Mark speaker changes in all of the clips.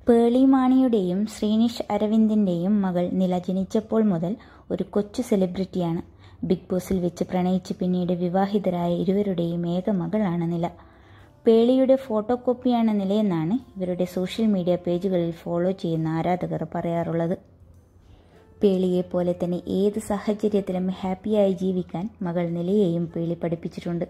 Speaker 1: പേളി മാണിയുടെയും ശ്രീനിഷ് അരവിന്ദിന്റെയും മകൾ നില ജനിച്ചപ്പോൾ മുതൽ ഒരു കൊച്ചു സെലിബ്രിറ്റിയാണ് ബിഗ് ബോസിൽ വെച്ച് പ്രണയിച്ച് പിന്നീട് വിവാഹിതരായ ഇരുവരുടെയും ഏക മകളാണ് നില പേളിയുടെ ഫോട്ടോ കോപ്പിയാണ് നിലയെന്നാണ് ഇവരുടെ സോഷ്യൽ മീഡിയ പേജുകളിൽ ഫോളോ ചെയ്യുന്ന ആരാധകർ പറയാറുള്ളത് പേളിയെ പോലെ തന്നെ ഏത് സാഹചര്യത്തിലും ഹാപ്പിയായി ജീവിക്കാൻ മകൾ നിലയെയും പേളി പഠിപ്പിച്ചിട്ടുണ്ട്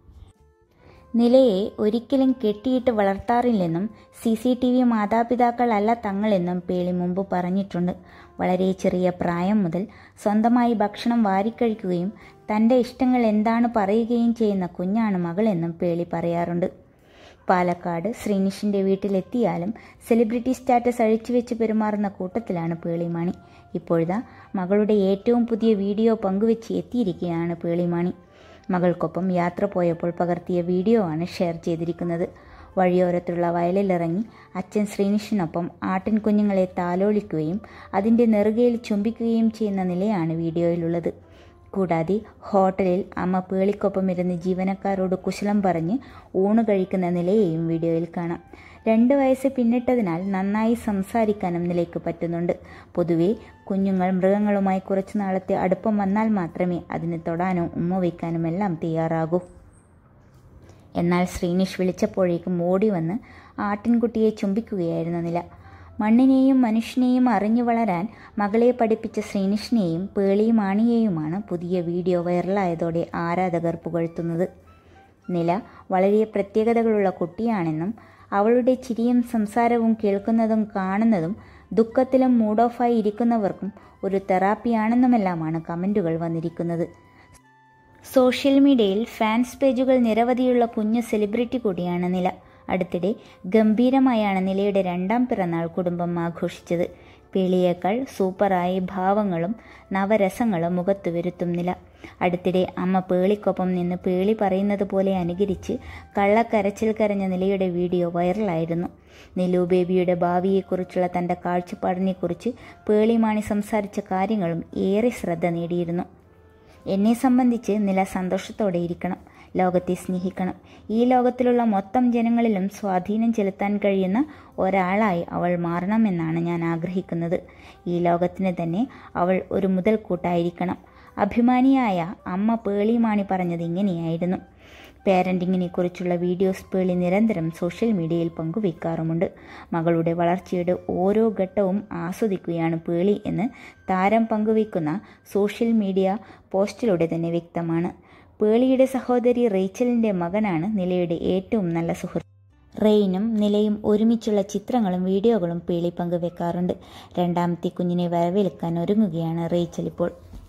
Speaker 1: നിലയെ ഒരിക്കലും കെട്ടിയിട്ട് വളർത്താറില്ലെന്നും സി സി ടി വി മാതാപിതാക്കളല്ല തങ്ങളെന്നും പേളി മുമ്പ് പറഞ്ഞിട്ടുണ്ട് വളരെ ചെറിയ പ്രായം മുതൽ സ്വന്തമായി ഭക്ഷണം വാരിക്കഴിക്കുകയും തൻ്റെ ഇഷ്ടങ്ങൾ എന്താണ് പറയുകയും ചെയ്യുന്ന കുഞ്ഞാണ് മകളെന്നും പേളി പറയാറുണ്ട് പാലക്കാട് ശ്രീനിഷിൻ്റെ വീട്ടിലെത്തിയാലും സെലിബ്രിറ്റി സ്റ്റാറ്റസ് അഴിച്ചുവെച്ച് പെരുമാറുന്ന കൂട്ടത്തിലാണ് പേളിമാണി ഇപ്പോഴിതാ മകളുടെ ഏറ്റവും പുതിയ വീഡിയോ പങ്കുവെച്ച് എത്തിയിരിക്കുകയാണ് പേളിമാണി മകൾക്കൊപ്പം യാത്ര പോയപ്പോൾ പകർത്തിയ വീഡിയോ ആണ് ഷെയർ ചെയ്തിരിക്കുന്നത് വഴിയോരത്തുള്ള വയലിലിറങ്ങി അച്ഛൻ ശ്രീനിഷിനൊപ്പം ആട്ടിൻ കുഞ്ഞുങ്ങളെ താലോലിക്കുകയും അതിൻ്റെ നെറുകയിൽ ചുംബിക്കുകയും ചെയ്യുന്ന നിലയാണ് വീഡിയോയിലുള്ളത് കൂടാതെ ഹോട്ടലിൽ അമ്മ പേളിക്കൊപ്പം ഇരുന്ന് ജീവനക്കാരോട് കുശലം പറഞ്ഞ് ഊണ് കഴിക്കുന്ന നിലയെയും വീഡിയോയിൽ കാണാം രണ്ട് വയസ്സ് പിന്നിട്ടതിനാൽ നന്നായി സംസാരിക്കാനും നിലയ്ക്ക് പറ്റുന്നുണ്ട് പൊതുവെ കുഞ്ഞുങ്ങൾ മൃഗങ്ങളുമായി കുറച്ചു നാളത്തെ അടുപ്പം വന്നാൽ മാത്രമേ അതിന് തൊടാനോ ഉമ്മ വയ്ക്കാനും എല്ലാം തയ്യാറാകൂ എന്നാൽ ശ്രീനിഷ് വിളിച്ചപ്പോഴേക്കും ഓടി വന്ന് ആട്ടിൻകുട്ടിയെ ചുംബിക്കുകയായിരുന്നു നില മണ്ണിനെയും മനുഷ്യനെയും അറിഞ്ഞു വളരാൻ മകളെ പഠിപ്പിച്ച ശ്രീനിഷിനെയും പേളിയും ആണിയെയുമാണ് പുതിയ വീഡിയോ വൈറലായതോടെ ആരാധകർ പുകഴ്ത്തുന്നത് നില വളരെ പ്രത്യേകതകളുള്ള കുട്ടിയാണെന്നും അവളുടെ ചിരിയും സംസാരവും കേൾക്കുന്നതും കാണുന്നതും ദുഃഖത്തിലും മൂഡ് ഓഫായി ഇരിക്കുന്നവർക്കും ഒരു തെറാപ്പിയാണെന്നുമെല്ലാമാണ് കമൻറ്റുകൾ വന്നിരിക്കുന്നത് സോഷ്യൽ മീഡിയയിൽ ഫാൻസ് പേജുകൾ നിരവധിയുള്ള കുഞ്ഞു സെലിബ്രിറ്റി കൂടിയാണ് നില അടുത്തിടെ ഗംഭീരമായാണ് നിലയുടെ രണ്ടാം പിറന്നാൾ കുടുംബം ആഘോഷിച്ചത് പേളിയേക്കാൾ സൂപ്പറായി ഭാവങ്ങളും നവരസങ്ങളും മുഖത്ത് വരുത്തും നില അടുത്തിടെ അമ്മ പേളിക്കൊപ്പം നിന്ന് പേളി പറയുന്നത് പോലെ അനുകരിച്ച് കള്ളക്കരച്ചിൽ കരഞ്ഞ നിലയുടെ വീഡിയോ വൈറലായിരുന്നു നിലു ബേബിയുടെ ഭാവിയെക്കുറിച്ചുള്ള തൻ്റെ കാഴ്ചപ്പാടിനെക്കുറിച്ച് പേളിമാണി സംസാരിച്ച കാര്യങ്ങളും ഏറെ ശ്രദ്ധ നേടിയിരുന്നു എന്നെ സംബന്ധിച്ച് നില സന്തോഷത്തോടെ ഇരിക്കണം ലോകത്തെ സ്നേഹിക്കണം ഈ ലോകത്തിലുള്ള മൊത്തം ജനങ്ങളിലും സ്വാധീനം ചെലുത്താൻ കഴിയുന്ന ഒരാളായി അവൾ മാറണമെന്നാണ് ഞാൻ ആഗ്രഹിക്കുന്നത് ഈ ലോകത്തിന് തന്നെ അവൾ ഒരു മുതൽക്കൂട്ടായിരിക്കണം അഭിമാനിയായ അമ്മ പേളിമാണി പറഞ്ഞത് ഇങ്ങനെയായിരുന്നു പേരൻറ്റിങ്ങിനെ കുറിച്ചുള്ള വീഡിയോസ് പേളി നിരന്തരം സോഷ്യൽ മീഡിയയിൽ പങ്കുവയ്ക്കാറുമുണ്ട് മകളുടെ വളർച്ചയുടെ ഓരോ ഘട്ടവും ആസ്വദിക്കുകയാണ് പേളി എന്ന് താരം പങ്കുവയ്ക്കുന്ന സോഷ്യൽ മീഡിയ പോസ്റ്റിലൂടെ തന്നെ വ്യക്തമാണ് പേളിയുടെ സഹോദരി റേച്ചലിൻ്റെ മകനാണ് നിലയുടെ ഏറ്റവും നല്ല സുഹൃത്ത് റെയിനും നിലയും ഒരുമിച്ചുള്ള ചിത്രങ്ങളും വീഡിയോകളും പേളി പങ്കുവെക്കാറുണ്ട് രണ്ടാമത്തെ കുഞ്ഞിനെ വരവേൽക്കാൻ ഒരുങ്ങുകയാണ് റേച്ചൽ ഇപ്പോൾ